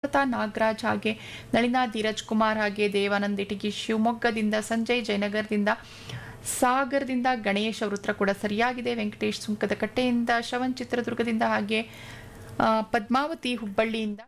ಸುಮಲತಾ ನಾಗರಾಜ್ ಹಾಗೆ ನಳಿನಾ ಧೀರಜ್ ಕುಮಾರ್ ಹಾಗೆ ದೇವಾನಂದ್ ಇಟಗಿ ಶಿವಮೊಗ್ಗದಿಂದ ಸಂಜಯ್ ಜಯನಗರದಿಂದ ಸಾಗರದಿಂದ ಗಣೇಶ್ ಅವ್ರ ಉತ್ತರ ಕೂಡ ಸರಿಯಾಗಿದೆ ವೆಂಕಟೇಶ್ ಸುಂಕದ ಕಟ್ಟೆಯಿಂದ ಶ್ರವಣ್ ಚಿತ್ರದುರ್ಗದಿಂದ ಹಾಗೆ ಆ, ಪದ್ಮಾವತಿ ಹುಬ್ಬಳ್ಳಿಯಿಂದ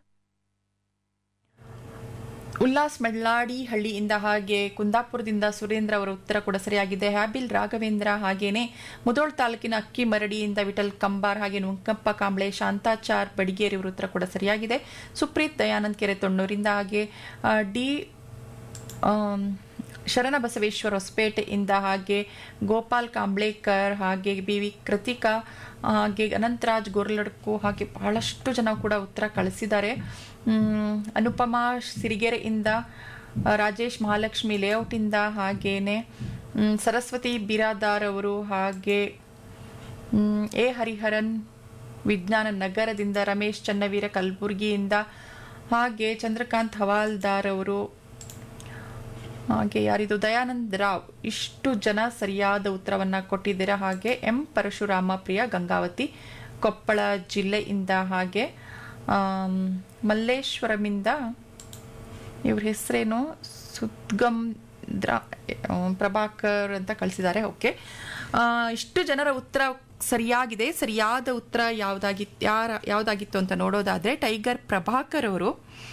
ಉಲ್ಲಾಸ್ ಮಳ್ಳಾಡಿ ಹಳ್ಳಿಯಿಂದ ಹಾಗೆ ಕುಂದಾಪುರದಿಂದ ಸುರೇಂದ್ರ ಅವರ ಉತ್ತರ ಕೂಡ ಸರಿಯಾಗಿದೆ ಹ್ಯಾಬಿಲ್ ರಾಘವೇಂದ್ರ ಹಾಗೇನೆ ಮುದೋಳ್ ತಾಲೂಕಿನ ಅಕ್ಕಿ ಮರಡಿಯಿಂದ ವಿಠಲ್ ಕಂಬಾರ್ ಹಾಗೆ ನುಂಕಪ್ಪ ಕಾಂಬ್ಳೆ ಶಾಂತಾಚಾರ್ ಬಡಿಗೇರಿ ಅವರ ಉತ್ತರ ಕೂಡ ಸರಿಯಾಗಿದೆ ಸುಪ್ರೀತ್ ದಯಾನಂದ್ ಕೆರೆ ತೊಣ್ಣೂರಿಂದ ಹಾಗೆ ಆ, ಡಿ ಆಮ್, ಶರಣ ಬಸವೇಶ್ವರ ಹೊಸಪೇಟೆಯಿಂದ ಹಾಗೆ ಗೋಪಾಲ್ ಕಾಂಬ್ಳೇಕರ್ ಹಾಗೆ ಬಿ ವಿ ಕೃತಿಕಾ ಹಾಗೆ ಅನಂತರಾಜ್ ಗೊರ್ಲಡ್ಕು ಹಾಗೆ ಬಹಳಷ್ಟು ಜನ ಕೂಡ ಉತ್ತರ ಕಳಿಸಿದ್ದಾರೆ ಮ್, ಅನುಪಮಾ ಸಿರಿಗೆರೆಯಿಂದ ಆ, ರಾಜೇಶ್ ಮಹಾಲಕ್ಷ್ಮಿ ಲೇಔಟಿಂದ ಹಾಗೇನೆ ಮ್, ಸರಸ್ವತಿ ಬಿರಾದಾರ್ ಅವರು ಹಾಗೆ ಮ್, ಎ ಹರಿಹರನ್ ವಿಜ್ಞಾನ ನಗರದಿಂದ ರಮೇಶ್ ಚನ್ನವೀರ ಕಲಬುರ್ಗಿಯಿಂದ ಹಾಗೆ ಚಂದ್ರಕಾಂತ್ ಹವಾಲ್ದಾರ್ ಅವರು ಹಾಗೆ ಯಾರಿದು ದಯಾನಂದ್ ರಾವ್ ಇಷ್ಟು ಜನ ಸರಿಯಾದ ಉತ್ತರವನ್ನ ಕೊಟ್ಟಿದ್ದೀರಾ ಹಾಗೆ ಎಂ ಪರಶುರಾಮ ಪ್ರಿಯ ಗಂಗಾವತಿ ಕೊಪ್ಪಳ ಜಿಲ್ಲೆಯಿಂದ ಹಾಗೆ ಆಮ್, ಮಲ್ಲೇಶ್ವರಮಿಂದ ಇವ್ರ ಹೆಸರೇನು ಸುದ್ಗಮ್ ದ್ರ ಆ, ಪ್ರಭಾಕರ್ ಅಂತ ಕಳಿಸಿದ್ದಾರೆ ಓಕೆ ಆ, ಇಷ್ಟು ಜನರ ಉತ್ತರ ಸರಿಯಾಗಿದೆ ಸರಿಯಾದ ಉತ್ತರ ಯಾವುದಾಗಿತ್ತು ಯಾರ ಯಾವುದಾಗಿತ್ತು ಅಂತ ನೋಡೋದಾದ್ರೆ ಟೈಗರ್ ಪ್ರಭಾಕರ್ ಅವರು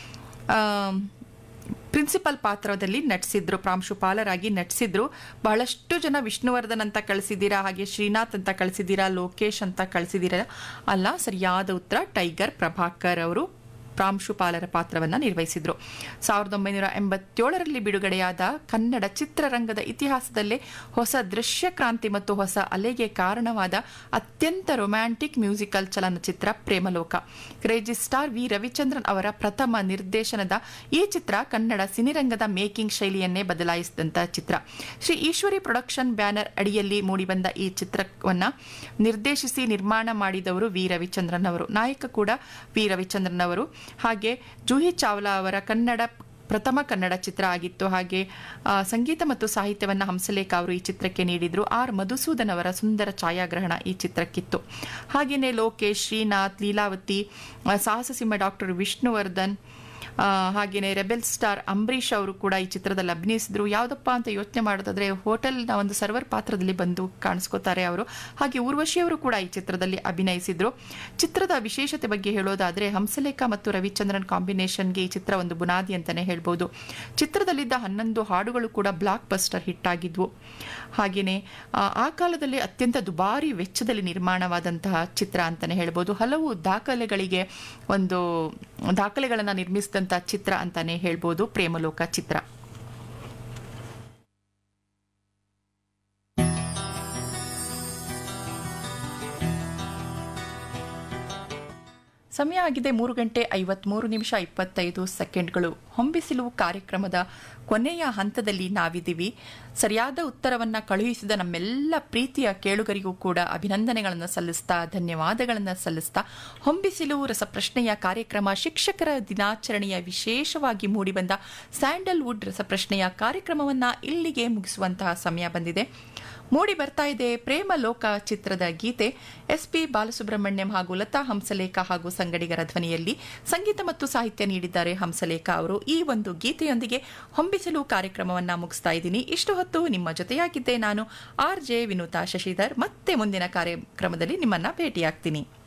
ಪ್ರಿನ್ಸಿಪಲ್ ಪಾತ್ರದಲ್ಲಿ ನಟಿಸಿದ್ರು ಪ್ರಾಂಶುಪಾಲರಾಗಿ ನಟಿಸಿದ್ರು ಬಹಳಷ್ಟು ಜನ ವಿಷ್ಣುವರ್ಧನ್ ಅಂತ ಕಳಿಸಿದ್ದೀರಾ ಹಾಗೆ ಶ್ರೀನಾಥ್ ಅಂತ ಕಳಿಸಿದ್ದೀರಾ ಲೋಕೇಶ್ ಅಂತ ಕಳಿಸಿದ್ದೀರಾ ಅಲ್ಲ ಸರಿಯಾದ ಉತ್ತರ ಟೈಗರ್ ಪ್ರಭಾಕರ್ ಅವರು ಪ್ರಾಂಶುಪಾಲರ ಪಾತ್ರವನ್ನು ನಿರ್ವಹಿಸಿದ್ರು ಸಾವಿರದ ಒಂಬೈನೂರ ಎಂಬತ್ತೇಳರಲ್ಲಿ ಬಿಡುಗಡೆಯಾದ ಕನ್ನಡ ಚಿತ್ರರಂಗದ ಇತಿಹಾಸದಲ್ಲೇ ಹೊಸ ದೃಶ್ಯ ಕ್ರಾಂತಿ ಮತ್ತು ಹೊಸ ಅಲೆಗೆ ಕಾರಣವಾದ ಅತ್ಯಂತ ರೊಮ್ಯಾಂಟಿಕ್ ಮ್ಯೂಸಿಕಲ್ ಚಲನಚಿತ್ರ Premaloka crazy star V Ravichandran ಅವರ ಪ್ರಥಮ ನಿರ್ದೇಶನದ ಈ ಚಿತ್ರ ಕನ್ನಡ ಸಿನಿರಂಗದ ಮೇಕಿಂಗ್ ಶೈಲಿಯನ್ನೇ ಬದಲಾಯಿಸಿದಂತ ಚಿತ್ರ ಶ್ರೀ ಈಶ್ವರಿ ಪ್ರೊಡಕ್ಷನ್ ಬ್ಯಾನರ್ ಅಡಿಯಲ್ಲಿ ಮೂಡಿಬಂದ ಈ ಚಿತ್ರವನ್ನ ನಿರ್ದೇಶಿಸಿ ನಿರ್ಮಾಣ ಮಾಡಿದವರು ವಿ ರವಿಚಂದ್ರನ್ ಅವರು ನಾಯಕ ಕೂಡ ವಿ ರವಿಚಂದ್ರನ್ ಅವರು ಹಾಗೆ ಜೂಹಿ ಚಾವ್ಲಾ ಅವರ ಕನ್ನಡ ಪ್ರಥಮ ಕನ್ನಡ ಚಿತ್ರ ಆಗಿತ್ತು ಹಾಗೆ ಆ, ಸಂಗೀತ ಮತ್ತು ಸಾಹಿತ್ಯವನ್ನು ಹಂಸಲೇಖ ಅವರು ಈ ಚಿತ್ರಕ್ಕೆ ನೀಡಿದ್ರು ಆರ್ ಮಧುಸೂದನ್ ಅವರ ಸುಂದರ ಛಾಯಾಗ್ರಹಣ ಈ ಚಿತ್ರಕ್ಕಿತ್ತು ಹಾಗೆಯೇ ಲೋಕೇಶ್ ಶ್ರೀನಾಥ್ ಲೀಲಾವತಿ ಆ, ಸಾಹಸ ಸಿಂಹ ಡಾಕ್ಟರ್ ವಿಷ್ಣುವರ್ಧನ್ ಆ, ಹಾಗೇನೆ ರೆಬೆಲ್ ಸ್ಟಾರ್ ಅಂಬರೀಷ್ ಅವರು ಕೂಡ ಈ ಚಿತ್ರದಲ್ಲಿ ಅಭಿನಯಿಸಿದ್ರು ಯಾವುದಪ್ಪ ಅಂತ ಯೋಚನೆ ಮಾಡೋದಾದ್ರೆ ಹೋಟೆಲ್ನ ಒಂದು ಸರ್ವರ್ ಪಾತ್ರದಲ್ಲಿ ಬಂದು ಕಾಣಿಸ್ಕೋತಾರೆ ಅವರು ಹಾಗೆ ಊರ್ವಶಿ ಅವರು ಕೂಡ ಈ ಚಿತ್ರದಲ್ಲಿ ಅಭಿನಯಿಸಿದ್ರು ಚಿತ್ರದ ವಿಶೇಷತೆ ಬಗ್ಗೆ ಹೇಳೋದಾದ್ರೆ ಹಂಸಲೇಖ ಮತ್ತು ರವಿಚಂದ್ರನ್ ಕಾಂಬಿನೇಷನ್ಗೆ ಈ ಚಿತ್ರ ಒಂದು ಬುನಾದಿ ಅಂತಾನೆ ಹೇಳ್ಬೋದು ಚಿತ್ರದಲ್ಲಿದ್ದ ಹನ್ನೊಂದು ಹಾಡುಗಳು ಕೂಡ ಬ್ಲಾಕ್ ಬಸ್ಟರ್ ಹಿಟ್ ಆಗಿದ್ವು ಹಾಗೆಯೇ ಆ, ಆ ಕಾಲದಲ್ಲಿ ಅತ್ಯಂತ ದುಬಾರಿ ವೆಚ್ಚದಲ್ಲಿ ನಿರ್ಮಾಣವಾದಂತಹ ಚಿತ್ರ ಅಂತಾನೆ ಹೇಳ್ಬೋದು ಹಲವು ದಾಖಲೆಗಳಿಗೆ ಒಂದು ದಾಖಲೆಗಳನ್ನು ನಿರ್ಮಿಸಿದಂತಹ ಚಿತ್ರ ಅಂತಾನೆ ಹೇಳ್ಬೋದು ಪ್ರೇಮಲೋಕ ಚಿತ್ರ ಸಮಯ ಆಗಿದೆ ಮೂರು ಗಂಟೆ ಐವತ್ಮೂರು ನಿಮಿಷ ಇಪ್ಪತ್ತೈದು ಸೆಕೆಂಡ್ಗಳು ಹೊಂಬಿಸಿಲು ಕಾರ್ಯಕ್ರಮದ ಕೊನೆಯ ಹಂತದಲ್ಲಿ ನಾವಿದ್ದೀವಿ ಸರಿಯಾದ ಉತ್ತರವನ್ನ ಕಳುಹಿಸಿದ ನಮ್ಮೆಲ್ಲ ಪ್ರೀತಿಯ ಕೇಳುಗರಿಗೂ ಕೂಡ ಅಭಿನಂದನೆಗಳನ್ನು ಸಲ್ಲಿಸ್ತಾ ಧನ್ಯವಾದಗಳನ್ನು ಸಲ್ಲಿಸ್ತಾ ಹೊಂಬಿಸಿಲು ರಸಪ್ರಶ್ನೆಯ ಕಾರ್ಯಕ್ರಮ ಶಿಕ್ಷಕರ ದಿನಾಚರಣೆಯ ವಿಶೇಷವಾಗಿ ಮೂಡಿಬಂದ ಸ್ಯಾಂಡಲ್ವುಡ್ ರಸಪ್ರಶ್ನೆಯ ಕಾರ್ಯಕ್ರಮವನ್ನ ಇಲ್ಲಿಗೆ ಮುಗಿಸುವಂತಹ ಸಮಯ ಬಂದಿದೆ ಮೂಡಿ ಬರ್ತಾ ಇದೆ ಪ್ರೇಮ ಲೋಕ ಚಿತ್ರದ ಗೀತೆ ಎಸ್ ಪಿ ಬಾಲಸುಬ್ರಹ್ಮಣ್ಯಂ ಹಾಗೂ ಲತಾ ಹಂಸಲೇಖ ಹಾಗೂ ಸಂಗಡಿಗರ ಧ್ವನಿಯಲ್ಲಿ ಸಂಗೀತ ಮತ್ತು ಸಾಹಿತ್ಯ ನೀಡಿದ್ದಾರೆ ಹಂಸಲೇಖ ಅವರು ಈ ಒಂದು ಗೀತೆಯೊಂದಿಗೆ ಹೊಂಬಿಸಲು ಕಾರ್ಯಕ್ರಮವನ್ನ ಮುಗಿಸ್ತಾ ಇದ್ದೀನಿ ಇಷ್ಟು ಹೊತ್ತು ನಿಮ್ಮ ಜೊತೆಯಾಗಿದ್ದೆ ನಾನು ಆರ್ ಜೆ ವಿನೂತಾ ಶಶಿಧರ್ ಮತ್ತೆ ಮುಂದಿನ ಕಾರ್ಯಕ್ರಮದಲ್ಲಿ ನಿಮ್ಮನ್ನ ಭೇಟಿಯಾಗ್ತೀನಿ